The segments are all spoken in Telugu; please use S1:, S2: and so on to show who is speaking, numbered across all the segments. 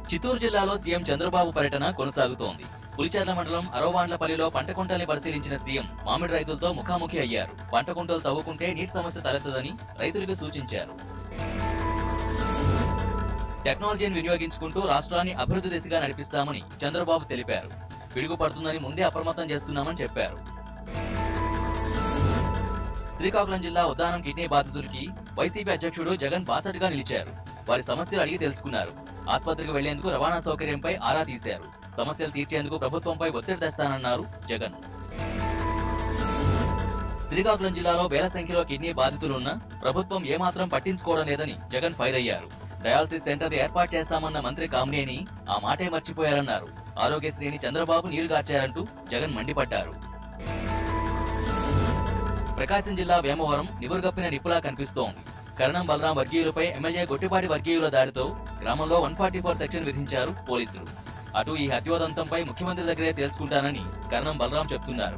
S1: చిత్తూరు జిల్లాలో సీఎం చంద్రబాబు పర్యటన కొనసాగుతోంది పులిచెర్ల మండలం అరోవాండ్లపల్లిలో పంట కుంటల్ని పరిశీలించిన సీఎం మామిడి రైతులతో ముఖాముఖి అయ్యారు పంట కుంటలు తవ్వుకుంటే నీటి సమస్య తలెత్తదని రైతులకు సూచించారు టెక్నాలజీని వినియోగించుకుంటూ రాష్ట్రాన్ని అభివృద్ధి దిశగా నడిపిస్తామని చంద్రబాబు తెలిపారు పిడుగు పడుతుందని ముందే అప్రమత్తం చేస్తున్నామని చెప్పారు శ్రీకాకుళం జిల్లా ఉద్దానం కిడ్నీ బాధితులకి వైసీపీ అధ్యక్షుడు జగన్ బాసటగా నిలిచారు వారి సమస్యలు అడిగి తెలుసుకున్నారు ఆసుపత్రికి వెళ్లేందుకు రవాణా సౌకర్యంపై ఆరా తీశారు సమస్యలు తీర్చేందుకు ప్రభుత్వంపై ఒత్తిడి తెస్తానన్నారు జగన్ శ్రీకాకుళం జిల్లాలో వేల సంఖ్యలో కిడ్నీ బాధితులున్నా ప్రభుత్వం ఏమాత్రం పట్టించుకోవడం లేదని జగన్ ఫైర్ అయ్యారు డయాలసిస్ సెంటర్ ఏర్పాటు చేస్తామన్న మంత్రి కామినేని ఆ మాటే మర్చిపోయారన్నారు ఆరోగ్యశ్రీని చంద్రబాబు నీరుగార్చారంటూ జగన్ మండిపడ్డారు ప్రకాశం జిల్లా వేమవరం నివురుగప్పిన నిప్పులా కనిపిస్తోంది కరణం బలరాం వర్గీయులపై ఎమ్మెల్యే గొట్టిపాటి వర్గీయుల దాడితో గ్రామంలో వన్ ఫార్టీ ఫోర్ సెక్షన్ విధించారు పోలీసులు అటు ఈ హత్యోదంతంపై ముఖ్యమంత్రి దగ్గరే తెలుసుకుంటానని కరణం బలరాం చెప్తున్నారు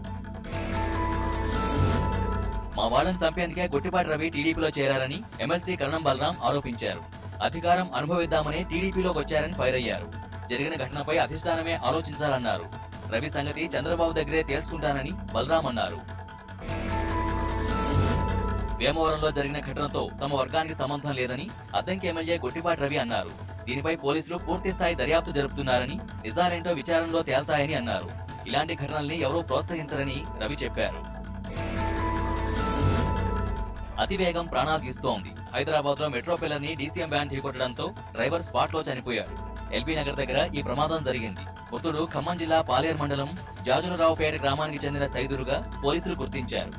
S1: మా వాళ్ళని చంపేందుకే గొట్టిపాటి రవి టీడీపీలో చేరారని ఎమ్మెల్సీ కరణం బలరాం ఆరోపించారు అధికారం అనుభవిద్దామని టీడీపీలోకి వచ్చారని ఫైర్ అయ్యారు జరిగిన ఘటనపై అధిష్టానమే ఆలోచించాలన్నారు రవి సంగతి చంద్రబాబు దగ్గరే తేల్చుకుంటానని బలరాం అన్నారు వేమవరంలో జరిగిన ఘటనతో తమ వర్గానికి సంబంధం లేదని అద్దంకి ఎమ్మెల్యే గొట్టిపాటి రవి అన్నారు దీనిపై పోలీసులు పూర్తి స్థాయి దర్యాప్తు జరుపుతున్నారని నిజాలేంటో విచారణలో తేల్తాయని అన్నారు ఇలాంటి ఘటనల్ని ఎవరూ ప్రోత్సహించరని రవి చెప్పారు అతివేగం ప్రాణాలు తీస్తోంది హైదరాబాద్ లో మెట్రో పిల్లర్ ని డీసీఎం వ్యాన్ ఢీకొట్టడంతో డ్రైవర్ స్పాట్ లో చనిపోయాడు ఎల్బీ నగర్ దగ్గర ఈ ప్రమాదం జరిగింది మృతుడు ఖమ్మం జిల్లా పాలేరు మండలం జాజులరావుపేట గ్రామానికి చెందిన సైదురుగా పోలీసులు గుర్తించారు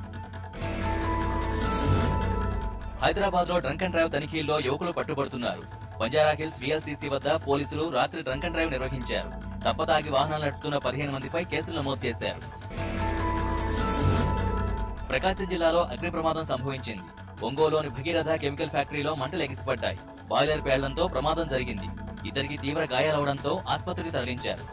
S1: హైదరాబాద్ లో డ్రంక్ అండ్ డ్రైవ్ తనిఖీల్లో యువకులు పట్టుబడుతున్నారు బంజారా హిల్స్ విఎల్సీసీ వద్ద పోలీసులు రాత్రి డ్రంక్ అండ్ డ్రైవ్ నిర్వహించారు తప్పతాగి వాహనాలు నడుపుతున్న పదిహేను మందిపై కేసులు నమోదు చేశారు ప్రకాశం జిల్లాలో అగ్ని ప్రమాదం సంభవించింది ఒంగోలులోని భగీరథ కెమికల్ ఫ్యాక్టరీలో మంటలు ఎగిసిపడ్డాయి బాయిలర్ పేళ్లంతో ప్రమాదం జరిగింది ఇద్దరికి తీవ్ర గాయాలవడంతో ఆసుపత్రికి తరలించారు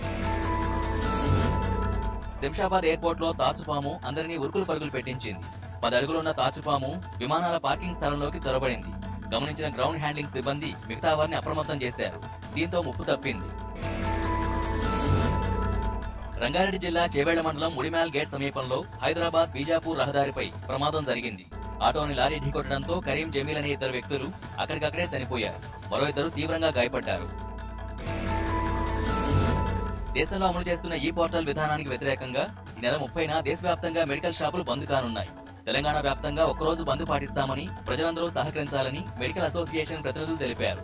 S1: శంషాబాద్ ఎయిర్పోర్ట్ లో తాచుపాము అందరినీ ఉరుకులు పరుగులు పెట్టించింది పది అడుగులున్న తాచుపాము విమానాల పార్కింగ్ స్థలంలోకి చొరబడింది గమనించిన గ్రౌండ్ హ్యాండ్లింగ్ సిబ్బంది మిగతా వారిని అప్రమత్తం చేశారు దీంతో ముప్పు తప్పింది రంగారెడ్డి జిల్లా చేవేళ్ల మండలం ముడిమాల్ గేట్ సమీపంలో హైదరాబాద్ బీజాపూర్ రహదారిపై ప్రమాదం జరిగింది ఆటోని లారీ ఢీకొట్టడంతో కరీం జమీల్ అనే ఇద్దరు వ్యక్తులు అక్కడికక్కడే చనిపోయారు మరో ఇద్దరు తీవ్రంగా గాయపడ్డారు దేశంలో అమలు చేస్తున్న ఈ పోర్టల్ విధానానికి వ్యతిరేకంగా ఈ నెల ముప్పైన దేశవ్యాప్తంగా మెడికల్ షాపులు బంద్ కానున్నాయి తెలంగాణ వ్యాప్తంగా ఒక్కరోజు బంద్ పాటిస్తామని ప్రజలందరూ సహకరించాలని మెడికల్ అసోసియేషన్ ప్రతినిధులు తెలిపారు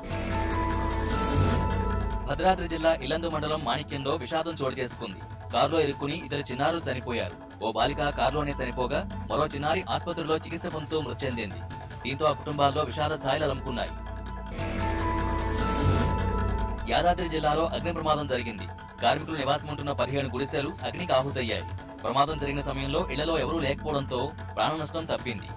S1: భద్రాద్రి జిల్లా ఇల్లందు మండలం మాణిక్యంలో విషాదం చోటు చేసుకుంది కారులో ఇరుక్కుని ఇద్దరు చిన్నారులు చనిపోయారు ఓ బాలిక కారులోనే చనిపోగా మరో చిన్నారి ఆసుపత్రిలో చికిత్స పొందుతూ మృతి చెందింది దీంతో ఆ కుటుంబాల్లో విషాద ఛాయలు అలుముకున్నాయి యాదాద్రి జిల్లాలో అగ్ని ప్రమాదం జరిగింది కార్మికులు నివాసం ఉంటున్న పదిహేను గుడిసెలు అగ్నికి ఆహుతయ్యాయి ప్రమాదం జరిగిన సమయంలో ఇళ్లలో ఎవరూ లేకపోవడంతో ప్రాణ నష్టం తప్పింది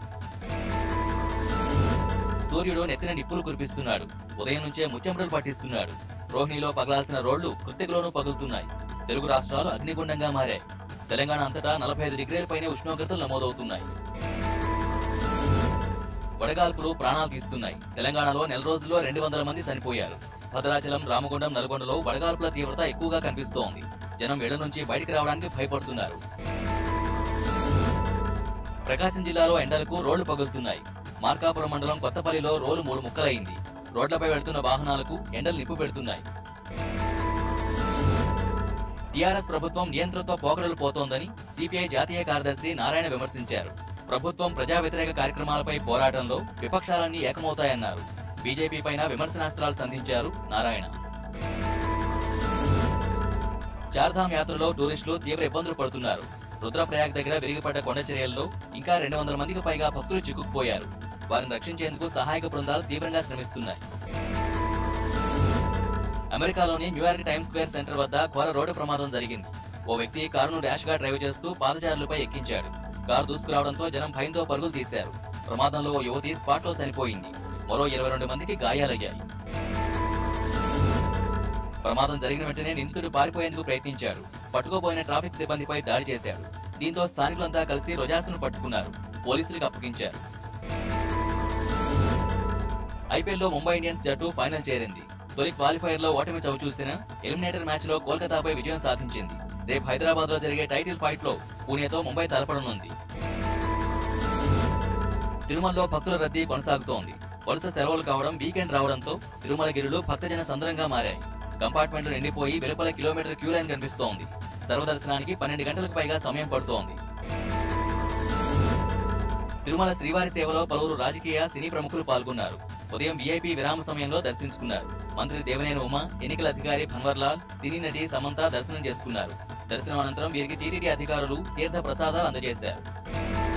S1: సూర్యుడు నెత్తిన నిప్పులు కురిపిస్తున్నాడు ఉదయం నుంచే ముచ్చెమటలు పట్టిస్తున్నాడు రోహిణిలో పగలాల్సిన రోళ్లు కృత్తికలోనూ పగులుతున్నాయి తెలుగు రాష్ట్రాలు అగ్నిగుండంగా మారాయి తెలంగాణ అంతటా నలభై ఐదు డిగ్రీల పైనే ఉష్ణోగ్రతలు నమోదవుతున్నాయి వడగాల్పులు ప్రాణాలు తీస్తున్నాయి తెలంగాణలో నెల రోజుల్లో రెండు వందల మంది చనిపోయారు భద్రాచలం రామగుండం నల్గొండలో వడగాల్పుల తీవ్రత ఎక్కువగా కనిపిస్తోంది జనం ఇళ్ల నుంచి బయటికి రావడానికి భయపడుతున్నారు ప్రకాశం జిల్లాలో ఎండలకు రోడ్లు పగులుతున్నాయి మార్కాపురం మండలం కొత్తపల్లిలో రోలు మూడు ముక్కలైంది రోడ్లపై వెళ్తున్న వాహనాలకు ఎండలు నిప్పు పెడుతున్నాయి టీఆర్ఎస్ ప్రభుత్వం నియంత్రణతో పోకడలు పోతోందని సిపిఐ జాతీయ కార్యదర్శి నారాయణ విమర్శించారు ప్రభుత్వం ప్రజా వ్యతిరేక కార్యక్రమాలపై పోరాటంలో విపక్షాలన్నీ ఏకమవుతాయన్నారు బీజేపీ పైన విమర్శనాస్త్రాలు సంధించారు నారాయణ చార్ధామ్ యాత్రలో టూరిస్టులు తీవ్ర ఇబ్బందులు పడుతున్నారు రుద్రప్రయాగ్ దగ్గర విరిగిపడ్డ కొండ చర్యల్లో ఇంకా రెండు వందల మందికి పైగా భక్తులు చిక్కుకుపోయారు వారిని రక్షించేందుకు సహాయక బృందాలు తీవ్రంగా శ్రమిస్తున్నాయి అమెరికాలోని న్యూయార్క్ టైమ్స్ స్క్వేర్ సెంటర్ వద్ద ఘోర రోడ్డు ప్రమాదం జరిగింది ఓ వ్యక్తి కారును ర్యాష్ గా డ్రైవ్ చేస్తూ పాదచారులపై ఎక్కించాడు కారు దూసుకురావడంతో జనం భయంతో పరుగులు తీశారు ప్రమాదంలో ఓ యువతి స్పాట్ లో చనిపోయింది మరో ఇరవై రెండు మందికి గాయాలయ్యాయి ప్రమాదం జరిగిన వెంటనే నిందితుడు పారిపోయేందుకు ప్రయత్నించాడు పట్టుకోబోయిన ట్రాఫిక్ సిబ్బందిపై దాడి చేశాడు దీంతో స్థానికులంతా కలిసి రొజాసును పట్టుకున్నారు పోలీసులకు అప్పగించారు ఐపీఎల్లో ముంబై ఇండియన్స్ జట్టు ఫైనల్ చేరింది తొలి క్వాలిఫైర్ లో ఓటమి చవి చూసిన ఎలిమినేటర్ మ్యాచ్ లో కోల్కతాపై విజయం సాధించింది రేపు హైదరాబాద్ లో జరిగే టైటిల్ ఫైట్ లో పూణేతో ముంబై తలపడనుంది తిరుమలలో భక్తుల రద్దీ కొనసాగుతోంది వరుస సెలవులు కావడం వీకెండ్ రావడంతో తిరుమలగిరిలో భక్తజన సందరంగా మారాయి కంపార్ట్మెంట్లు నిండిపోయి వెలుపల కిలోమీటర్ క్యూ లైన్ కనిపిస్తోంది సర్వదర్శనానికి పన్నెండు గంటలకు పైగా సమయం పడుతోంది తిరుమల శ్రీవారి సేవలో పలువురు రాజకీయ సినీ ప్రముఖులు పాల్గొన్నారు ఉదయం వీఐపీ విరామ సమయంలో దర్శించుకున్నారు మంత్రి దేవనేని ఉమ ఎన్నికల అధికారి భన్వర్లాల్ సినీ నటి సమంత దర్శనం చేసుకున్నారు దర్శనం అనంతరం వీరికి టీటీడీ అధికారులు తీర్థ ప్రసాదాలు అందజేశారు